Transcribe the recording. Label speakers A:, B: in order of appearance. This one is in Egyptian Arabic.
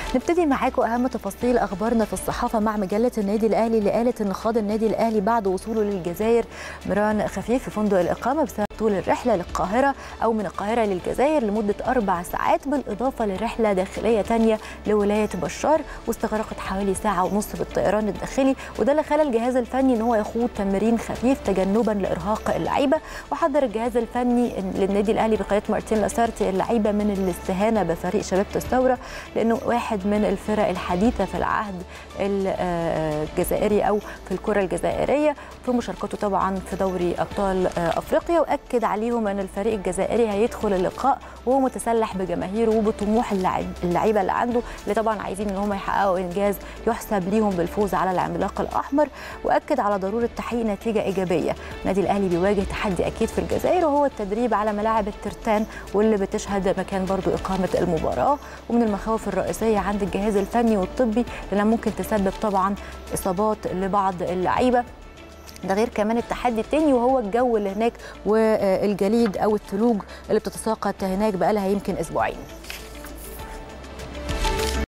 A: نبتدي معاكم اهم تفاصيل اخبارنا في الصحافه مع مجله النادي الاهلي اللي قالت ان خاض النادي الاهلي بعد وصوله للجزائر مران خفيف في فندق الاقامه بسبب طول الرحله للقاهره او من القاهره للجزائر لمده اربع ساعات بالاضافه لرحله داخليه ثانيه لولايه بشار واستغرقت حوالي ساعه ونص بالطيران الداخلي وده اللي خلى الجهاز الفني ان هو يخوض تمرين خفيف تجنبا لارهاق اللعيبه وحذر الجهاز الفني للنادي الاهلي بقياده مارتين لاسارتي اللعيبه من الاستهانه بفريق شباب الثوره لانه واحد من الفرق الحديثه في العهد الجزائري او في الكره الجزائريه في مشاركته طبعا في دوري ابطال افريقيا واكد عليهم ان الفريق الجزائري هيدخل اللقاء وهو متسلح بجماهيره وبطموح اللعيبه اللي عنده اللي طبعا عايزين ان هم يحققوا انجاز يحسب ليهم بالفوز على العملاق الاحمر واكد على ضروره تحقيق نتيجه ايجابيه النادي الاهلي بيواجه تحدي اكيد في الجزائر وهو التدريب على ملاعب الترتان واللي بتشهد مكان برضو اقامه المباراه ومن المخاوف الرئيسيه عند الجهاز الفني والطبي لانها ممكن تسبب طبعا اصابات لبعض اللعيبه ده غير كمان التحدي التاني وهو الجو اللي هناك والجليد او الثلوج اللي بتتساقط هناك بقالها يمكن اسبوعين